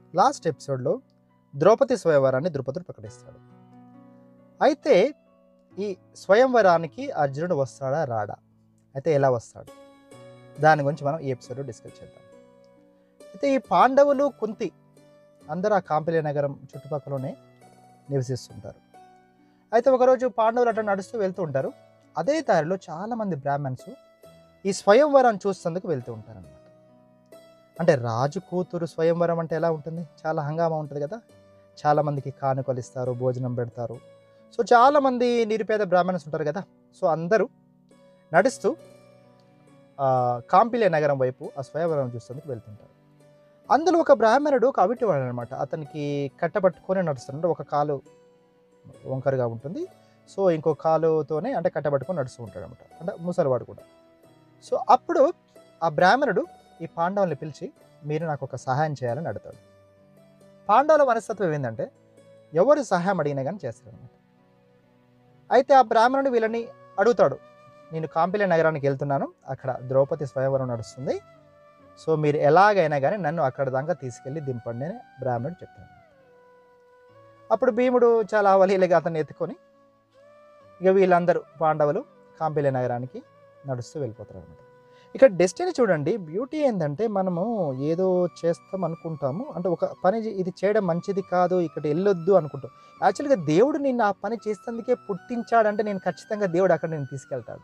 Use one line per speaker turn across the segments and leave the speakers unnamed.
last ఎపిసోడ్లో ద్రౌపది స్వయంవరాన్ని ద్రుపదుడు ప్రకటిస్తాడు అయితే ఈ స్వయంవరానికి అర్జునుడు వస్తాడా రాడా అయితే ఎలా వస్తాడు దాని గురించి మనం ఈ ఎపిసోడ్లో డిస్కస్ చేద్దాం అయితే ఈ పాండవులు కుంతి అందరూ ఆ కాంపిలే నగరం చుట్టుపక్కలనే నివసిస్తుంటారు అయితే ఒకరోజు పాండవులు అట్లా నడుస్తూ వెళ్తూ ఉంటారు అదే దారిలో చాలామంది బ్రాహ్మణ్స్ ఈ స్వయంవరం చూసేందుకు వెళ్తూ ఉంటారు అనమాట అంటే రాజు కూతురు స్వయంవరం అంటే ఎలా ఉంటుంది చాలా హంగామా ఉంటుంది కదా చాలామందికి కానుకలు ఇస్తారు భోజనం పెడతారు సో చాలామంది నిరుపేద బ్రాహ్మణ్స్ ఉంటారు కదా సో అందరూ నడుస్తూ ఆ, కాంపిలే నగరం వైపు ఆ స్వయంవరం చూసేందుకు వెళ్తుంటారు అందులో ఒక బ్రాహ్మణుడు ఒక అవిటివాడు అనమాట అతనికి కట్టబట్టుకొని నడుస్తుంటాడు ఒక కాలు వంకరగా ఉంటుంది సో ఇంకో కాలుతోనే అంటే కట్టబట్టుకొని నడుస్తూ ఉంటాడు అనమాట అంటే ముసలివాడు కూడా సో అప్పుడు ఆ బ్రాహ్మణుడు ఈ పాండవుల్ని పిలిచి మీరు నాకు ఒక సహాయం చేయాలని అడుగుతాడు పాండవుల మనస్తత్వం ఏంటంటే ఎవరు సహాయం అడిగినా కానీ చేస్తారు అనమాట అయితే ఆ బ్రాహ్మణుడు వీళ్ళని అడుగుతాడు నేను కాంపిలే నగరానికి వెళ్తున్నాను అక్కడ ద్రౌపది స్వయంవరం నడుస్తుంది సో మీరు ఎలాగైనా కానీ నన్ను అక్కడ దాకా తీసుకెళ్ళి దింపండి అని బ్రాహ్మణుడు చెప్తాడు అప్పుడు భీముడు చాలా అవలీలగా అతన్ని ఎత్తుకొని ఇక వీళ్ళందరూ పాండవులు కాంపిలే నగరానికి నడుస్తూ వెళ్ళిపోతారు అనమాట ఇక్కడ డెస్టినీ చూడండి బ్యూటీ ఏంటంటే మనము ఏదో చేస్తాం అనుకుంటాము అంటే ఒక పని చే- ఇది చేయడం మంచిది కాదు ఇక్కడ వెళ్ళొద్దు అనుకుంటాం యాక్చువల్గా దేవుడు నిన్ను ఆ పని చేసేందుకే పుట్టించాడంటే నేను ఖచ్చితంగా దేవుడు అక్కడ నేను తీసుకెళ్తాడు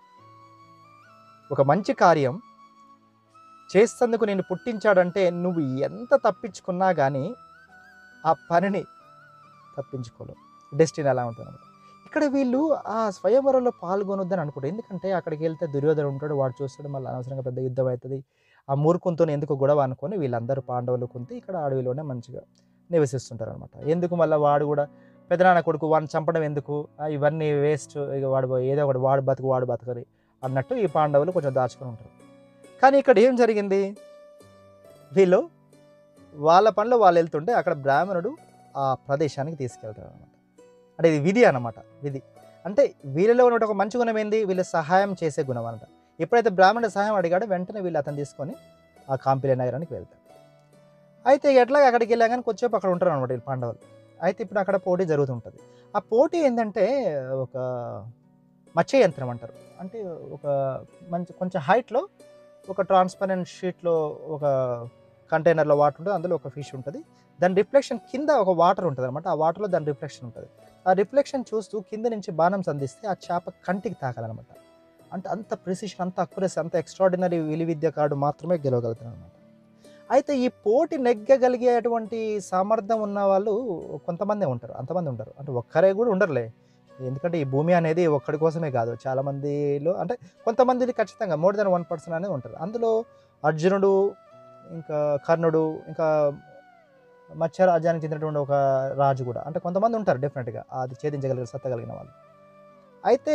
ఒక మంచి కార్యం చేసేందుకు నేను పుట్టించాడంటే నువ్వు ఎంత తప్పించుకున్నా కానీ ఆ పనిని తప్పించుకోలేవు డెస్టినీ అలా ఉంటుంది ఇక్కడ వీళ్ళు ఆ స్వయంవరంలో పాల్గొనొద్దని అనుకుంటారు ఎందుకంటే అక్కడికి వెళ్తే దుర్యోధన ఉంటాడు వాడు చూస్తాడు మళ్ళీ అనవసరంగా పెద్ద యుద్ధం అవుతుంది ఆ మూర్ఖంతో ఎందుకు గొడవ అనుకొని వీళ్ళందరూ పాండవులు కుంతి ఇక్కడ అడవిలోనే మంచిగా నివసిస్తుంటారు అనమాట ఎందుకు మళ్ళీ వాడు కూడా పెదనాన్న కొడుకు వాడిని చంపడం ఎందుకు ఆ, ఇవన్నీ వేస్ట్ ఇక వాడు ఏదో ఒకటి వాడు బతుకు వాడు బతకరి అన్నట్టు ఈ పాండవులు కొంచెం దాచుకొని ఉంటారు కానీ ఇక్కడ ఏం జరిగింది వీళ్ళు వాళ్ళ పనిలో వాళ్ళు వెళ్తుంటే అక్కడ బ్రాహ్మణుడు ఆ ప్రదేశానికి తీసుకెళ్తాడు అనమాట అంటే ఇది విధి అన్నమాట విధి అంటే వీళ్ళలో ఉన్న ఒక మంచి గుణం ఏంది వీళ్ళు సహాయం చేసే గుణం అనమాట ఎప్పుడైతే బ్రాహ్మణుడు సహాయం అడిగాడో వెంటనే వీళ్ళు అతను తీసుకొని ఆ కాంపిలే నగరానికి వెళ్తారు అయితే ఎట్లా అక్కడికి వెళ్ళా కానీ కొంచెంసేపు అక్కడ ఉంటారు అనమాట వీళ్ళు పాండవులు అయితే ఇప్పుడు అక్కడ పోటీ జరుగుతుంటుంది ఆ పోటీ ఏంటంటే ఒక మత్స్య యంత్రం అంటారు అంటే ఒక మంచి కొంచెం హైట్లో ఒక ట్రాన్స్పరెంట్ షీట్లో ఒక కంటైనర్లో వాటర్ ఉంటుంది అందులో ఒక ఫిష్ ఉంటుంది దాని రిఫ్లెక్షన్ కింద ఒక వాటర్ ఉంటుంది అనమాట ఆ వాటర్లో దాని రిఫ్లెక్షన్ ఉంటుంది ఆ రిఫ్లెక్షన్ చూస్తూ కింద నుంచి బాణం సంధిస్తే ఆ చేప కంటికి తాకాలన్నమాట అంటే అంత ప్రిసిషన్ అంత అక్యురసీ అంత ఎక్స్ట్రాడినరీ విలువిద్య కార్డు మాత్రమే గెలవగలుగుతారు అనమాట అయితే ఈ పోటీ నెగ్గగలిగేటువంటి సామర్థ్యం ఉన్న వాళ్ళు కొంతమందే ఉంటారు అంతమంది ఉంటారు అంటే ఒక్కరే కూడా ఉండరులే ఎందుకంటే ఈ భూమి అనేది ఒక్కడి కోసమే కాదు చాలా మందిలో అంటే కొంతమంది ఖచ్చితంగా మోర్ దెన్ వన్ పర్సన్ అనేది ఉంటారు అందులో అర్జునుడు ఇంకా కర్ణుడు ఇంకా మత్స్య రాజ్యానికి చెందినటువంటి ఒక రాజు కూడా అంటే కొంతమంది ఉంటారు డెఫినెట్గా అది ఛేదించగలిగిన సత్త కలిగిన వాళ్ళు అయితే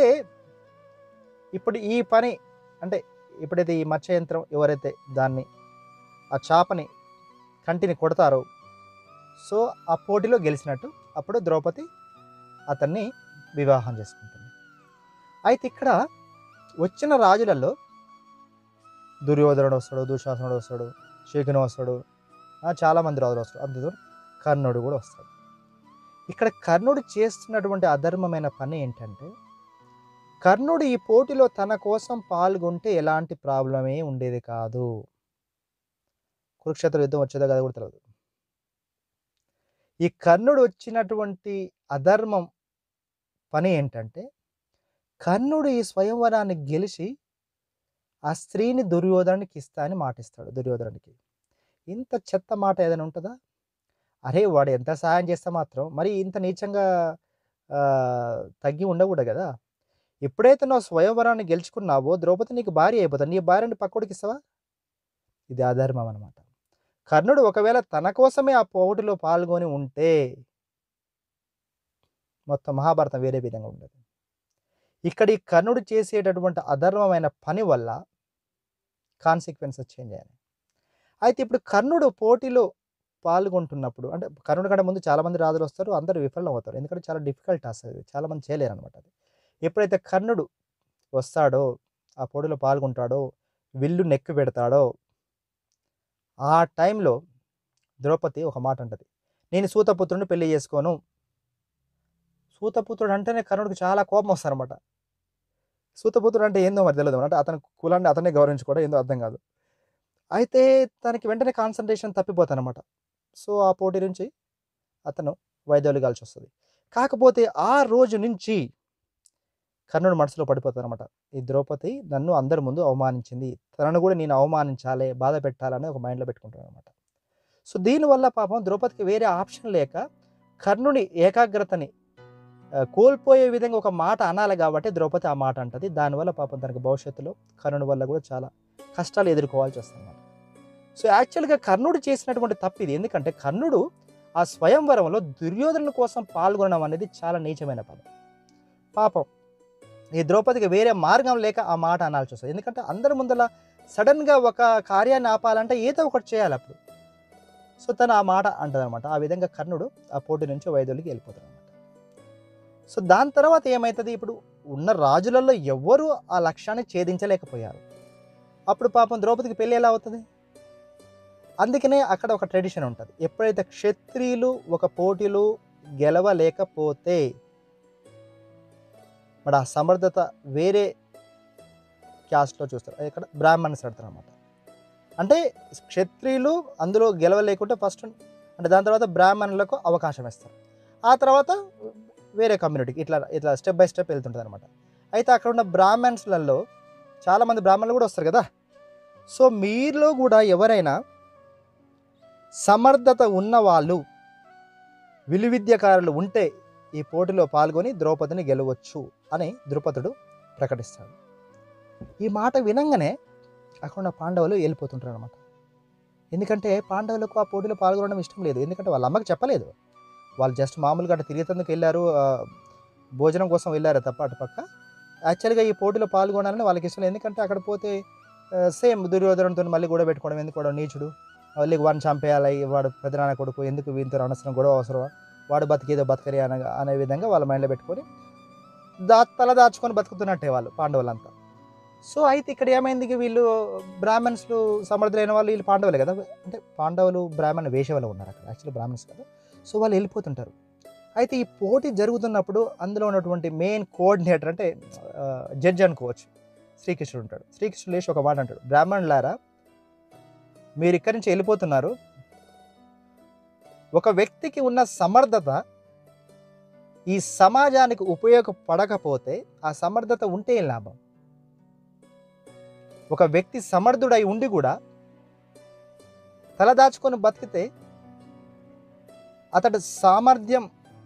ఇప్పుడు ఈ పని అంటే ఎప్పుడైతే ఈ మత్స్య యంత్రం ఎవరైతే దాన్ని ఆ చేపని కంటిని కొడతారో సో ఆ పోటీలో గెలిచినట్టు అప్పుడు ద్రౌపది అతన్ని వివాహం చేసుకుంటుంది అయితే ఇక్కడ వచ్చిన రాజులలో దుర్యోధనుడు వస్తాడు దుశ్శాసనుడు వస్తాడు శకుని వస్తాడు ఆ, చాలామంది రాజులు వస్తారు అందులో కర్ణుడు కూడా వస్తాడు ఇక్కడ కర్ణుడు చేస్తున్నటువంటి అధర్మమైన పని ఏంటంటే కర్ణుడు ఈ పోటీలో తన కోసం పాల్గొంటే ఎలాంటి ప్రాబ్లమే ఉండేది కాదు కురుక్షేత్ర యుద్ధం వచ్చేదో కదా కూడా తెలియదు ఈ కర్ణుడు వచ్చినటువంటి అధర్మం పని ఏంటంటే కర్ణుడు ఈ స్వయంవరాన్ని గెలిచి ఆ స్త్రీని దుర్యోధనునికి ఇస్తా అని మాటిస్తాడు దుర్యోధనునికి ఇంత చెత్త మాట ఏదైనా ఉంటుందా అరే వాడు ఎంత సహాయం చేస్తే మాత్రం మరి ఇంత నీచంగా ఆ, తగ్గి ఉండకూడదు కదా ఎప్పుడైతే నువ్వు స్వయంవరాన్ని గెలుచుకున్నావో ద్రౌపది నీకు భార్య అయిపోతుంది నీ భార్యని పక్కోడికి ఇస్తావా ఇది అధర్మం అనమాట కర్ణుడు ఒకవేళ తన కోసమే ఆ పోటీలో పాల్గొని ఉంటే మొత్తం మహాభారతం వేరే విధంగా ఉండదు ఇక్కడ ఈ కర్ణుడు చేసేటటువంటి అధర్మమైన పని వల్ల కాన్సిక్వెన్సెస్ చేంజ్ అయ్యాయి అయితే ఇప్పుడు కర్ణుడు పోటీలో పాల్గొంటున్నప్పుడు అంటే కర్ణుడి కంటే ముందు చాలామంది రాజులు వస్తారు అందరూ విఫలం అవుతారు ఎందుకంటే చాలా డిఫికల్ట్ టాస్క్ అది చాలామంది చేయలేరు అనమాట అది ఎప్పుడైతే కర్ణుడు వస్తాడో ఆ పోటీలో పాల్గొంటాడో విల్లు నెక్కి పెడతాడో ఆ టైంలో ద్రౌపది ఒక మాట అంటది నేను సూతపుత్రుడిని పెళ్లి చేసుకోను సూతపుత్రుడు అంటేనే కర్ణుడికి చాలా కోపం వస్తారనమాట సూతపుత్రుడు అంటే ఏందో మరి తెలియదు అంటే అతని కులాన్ని అతనే గౌరవించుకోవడం ఏందో అర్థం కాదు అయితే తనకి వెంటనే కాన్సన్ట్రేషన్ తప్పిపోతానమాట సో ఆ పోటీ నుంచి అతను వైద్యులు కాల్చి వస్తుంది కాకపోతే ఆ రోజు నుంచి కర్ణుడు మనసులో పడిపోతారనమాట ఈ ద్రౌపది నన్ను అందరి ముందు అవమానించింది తనను కూడా నేను అవమానించాలి బాధ పెట్టాలని ఒక మైండ్లో పెట్టుకుంటాను అనమాట సో దీనివల్ల పాపం ద్రౌపదికి వేరే ఆప్షన్ లేక కర్ణుని ఏకాగ్రతని ఆ, కోల్పోయే విధంగా ఒక మాట అనాలి కాబట్టి ద్రౌపది ఆ మాట అంటది దానివల్ల పాపం తనకి భవిష్యత్తులో కర్ణుడి వల్ల కూడా చాలా కష్టాలు ఎదుర్కోవాల్సి వస్తుంది అనమాట సో యాక్చువల్గా కర్ణుడు చేసినటువంటి తప్పు ఇది ఎందుకంటే కర్ణుడు ఆ స్వయంవరంలో దుర్యోధను కోసం పాల్గొనడం అనేది చాలా నీచమైన పని పాపం ఈ ద్రౌపదికి వేరే మార్గం లేక ఆ మాట అనాల్సి వస్తుంది ఎందుకంటే అందరి ముందల సడన్గా ఒక కార్యాన్ని ఆపాలంటే ఏదో ఒకటి చేయాలి అప్పుడు సో తను ఆ మాట అంటదనమాట ఆ విధంగా కర్ణుడు ఆ పోటీ నుంచి వైద్యులకి వెళ్ళిపోతాడు అనమాట సో దాని తర్వాత ఏమవుతుంది ఇప్పుడు ఉన్న రాజులలో ఎవ్వరూ ఆ లక్ష్యాన్ని ఛేదించలేకపోయారు అప్పుడు పాపం ద్రౌపదికి పెళ్ళి ఎలా అవుతుంది అందుకనే అక్కడ ఒక ట్రెడిషన్ ఉంటుంది ఎప్పుడైతే క్షత్రియులు ఒక పోటీలో గెలవలేకపోతే మరి ఆ సమర్థత వేరే క్యాస్ట్లో చూస్తారు ఇక్కడ బ్రాహ్మణ్స్ పెడతారు అనమాట అంటే క్షత్రియులు అందులో గెలవలేకుంటే ఫస్ట్ అంటే దాని తర్వాత బ్రాహ్మణులకు అవకాశం ఇస్తారు ఆ తర్వాత వేరే కమ్యూనిటీకి ఇట్లా ఇట్లా స్టెప్ బై స్టెప్ వెళ్తుంటుంది అనమాట అయితే అక్కడ ఉన్న బ్రాహ్మణ్స్లలో చాలామంది బ్రాహ్మణులు కూడా వస్తారు కదా సో మీలో కూడా ఎవరైనా సమర్థత ఉన్న వాళ్ళు విలువిద్యకారులు ఉంటే ఈ పోటీలో పాల్గొని ద్రౌపదిని గెలవచ్చు అని ద్రుపదుడు ప్రకటిస్తాడు ఈ మాట వినంగానే అక్కడ ఉన్న పాండవులు వెళ్ళిపోతుంటారు అనమాట ఎందుకంటే పాండవులకు ఆ పోటీలో పాల్గొనడం ఇష్టం లేదు ఎందుకంటే వాళ్ళ అమ్మకి చెప్పలేదు వాళ్ళు జస్ట్ మామూలుగా అటు తిరిగేందుకు వెళ్ళారు ఆ, భోజనం కోసం వెళ్ళారు తప్ప అటు పక్క యాక్చువల్గా ఈ పోటీలో పాల్గొనాలని వాళ్ళకి ఇష్టం లేదు ఎందుకంటే అక్కడ పోతే సేమ్ దుర్యోధనంతో మళ్ళీ గొడవ పెట్టుకోవడం ఎందుకు కూడా నీచుడు మళ్ళీ వాడిని చంపేయాలి వాడు పెద్దనాన్న కొడుకు ఎందుకు వీంతో అనవసరం గొడవ అవసరమా వాడు బతికేదో బతకరి అన అనే విధంగా వాళ్ళ మైండ్లో పెట్టుకొని దా తల దాచుకొని బతుకుతున్నట్టే వాళ్ళు పాండవులంతా సో అయితే ఇక్కడ ఏమైంది ఇక వీళ్ళు బ్రాహ్మణ్స్లు సమర్థులైన వాళ్ళు వీళ్ళు పాండవులే కదా అంటే పాండవులు బ్రాహ్మణ వేషవలో ఉన్నారు అక్కడ యాక్చువల్లీ బ్రాహ్మణ్స్ కదా సో వాళ్ళు వెళ్ళిపోతుంటారు అయితే ఈ పోటీ జరుగుతున్నప్పుడు అందులో ఉన్నటువంటి మెయిన్ కోఆర్డినేటర్ అంటే జడ్జ్ అనుకోవచ్చు శ్రీకృష్ణుడు ఉంటాడు శ్రీకృష్ణుడు లేచి ఒక మాట అంటాడు బ్రాహ్మణులారా మీరు ఇక్కడి నుంచి వెళ్ళిపోతున్నారు ఒక వ్యక్తికి ఉన్న సమర్థత ఈ సమాజానికి ఉపయోగపడకపోతే ఆ సమర్థత ఉంటే ఏం లాభం ఒక వ్యక్తి సమర్థుడై ఉండి కూడా తలదాచుకొని బతికితే అతడు సామర్థ్యం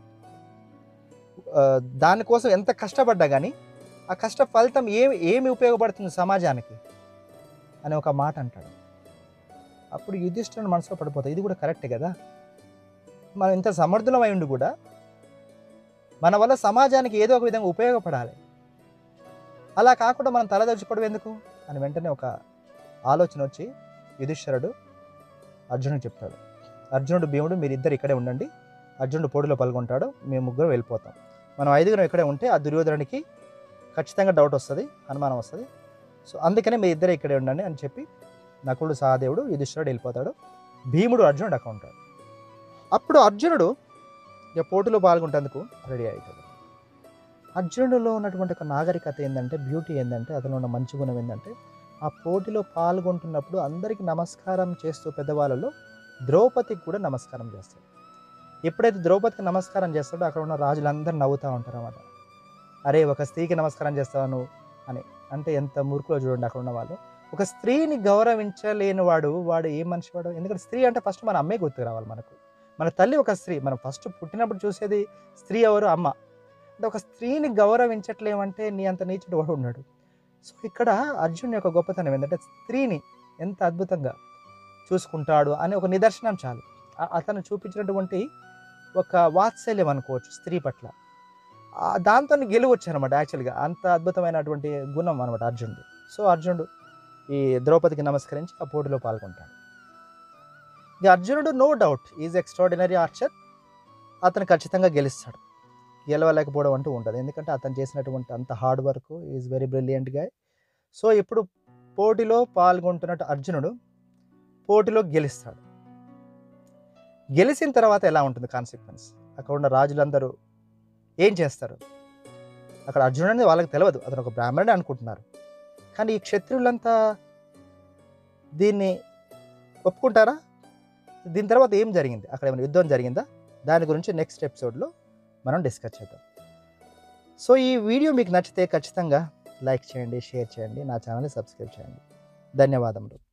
ఆ, దానికోసం ఎంత కష్టపడ్డా కానీ ఆ కష్ట ఫలితం ఏమి ఏమి ఉపయోగపడుతుంది సమాజానికి అని ఒక మాట అంటాడు అప్పుడు యుధిష్ఠిరుని మనసులో పడిపోతాయి ఇది కూడా కరెక్టే కదా మనం ఇంత సమర్థులమై ఉండి కూడా మన వల్ల సమాజానికి ఏదో ఒక విధంగా ఉపయోగపడాలి అలా కాకుండా మనం తలదర్చుకోవడం ఎందుకు అని వెంటనే ఒక ఆలోచన వచ్చి యుధిష్ఠరుడు అర్జునుడు చెప్తాడు అర్జునుడు భీముడు మీరిద్దరు ఇక్కడే ఉండండి అర్జునుడు పోటీలో పాల్గొంటాడు మేము ముగ్గురు వెళ్ళిపోతాం మనం ఐదుగురం ఇక్కడే ఉంటే ఆ దుర్యోధనుడికి ఖచ్చితంగా డౌట్ వస్తుంది అనుమానం వస్తుంది సో అందుకనే మీ ఇద్దరే ఇక్కడే ఉండండి అని చెప్పి నకులుడు సహదేవుడు యుధిష్ఠుడు వెళ్ళిపోతాడు భీముడు అర్జునుడు అక్కడ ఉంటాడు అప్పుడు అర్జునుడు ఇక పోటీలో పాల్గొంటేందుకు రెడీ అవుతాడు అర్జునుడిలో ఉన్నటువంటి ఒక నాగరికత ఏంటంటే బ్యూటీ ఏంటంటే అతను ఉన్న మంచి గుణం ఏంటంటే ఆ పోటీలో పాల్గొంటున్నప్పుడు అందరికీ నమస్కారం చేస్తూ పెద్దవాళ్ళలో ద్రౌపదికి కూడా నమస్కారం చేస్తాడు ఎప్పుడైతే ద్రౌపదికి నమస్కారం చేస్తాడో అక్కడ ఉన్న రాజులందరూ నవ్వుతూ ఉంటారు అన్నమాట అరే ఒక స్త్రీకి నమస్కారం చేస్తావు నువ్వు అని అంటే ఎంత మూర్ఖులో చూడండి అక్కడ ఉన్న వాళ్ళు ఒక స్త్రీని గౌరవించలేని వాడు వాడు ఏ మనిషి వాడు ఎందుకంటే స్త్రీ అంటే ఫస్ట్ మన అమ్మే గుర్తుకు రావాలి మనకు మన తల్లి ఒక స్త్రీ మనం ఫస్ట్ పుట్టినప్పుడు చూసేది స్త్రీ ఎవరు అమ్మ అంటే ఒక స్త్రీని గౌరవించట్లేమంటే నీ అంత నీచుడు వాడు ఉన్నాడు సో ఇక్కడ అర్జున్ యొక్క గొప్పతనం ఏంటంటే స్త్రీని ఎంత అద్భుతంగా చూసుకుంటాడు అనే ఒక నిదర్శనం చాలు ఆ- అతను చూపించినటువంటి ఒక వాత్సల్యం అనుకోవచ్చు స్త్రీ పట్ల ఆ దాంతో గెలవచ్చు అనమాట యాక్చువల్గా అంత అద్భుతమైనటువంటి గుణం అనమాట అర్జునుడు సో అర్జునుడు ఈ ద్రౌపదికి నమస్కరించి ఆ పోటీలో పాల్గొంటాడు ఈ అర్జునుడు no doubt is extraordinary archer అతను ఖచ్చితంగా గెలుస్తాడు గెలవలేకపోవడం అంటూ ఉంటుంది ఎందుకంటే అతను చేసినటువంటి అంత hard work is very brilliant గా సో ఇప్పుడు పోటీలో పాల్గొంటున్నట్టు అర్జునుడు పోటీలో గెలుస్తాడు గెలిచిన తర్వాత ఎలా ఉంటుంది కాన్సిక్వెన్స్ అక్కడ ఉన్న రాజులందరూ ఏం చేస్తారు అక్కడ అర్జునుడు అనేది వాళ్ళకి తెలియదు అతను ఒక బ్రాహ్మణుడే అనుకుంటున్నారు కానీ ఈ క్షత్రియులంతా దీన్ని ఒప్పుకుంటారా దీని తర్వాత ఏం జరిగింది అక్కడ ఏమైనా యుద్ధం జరిగిందా దాని గురించి నెక్స్ట్ ఎపిసోడ్లో మనం డిస్కస్ చేద్దాం సో ఈ వీడియో మీకు నచ్చితే ఖచ్చితంగా లైక్ చేయండి షేర్ చేయండి నా ఛానల్ని సబ్స్క్రైబ్ చేయండి ధన్యవాదములు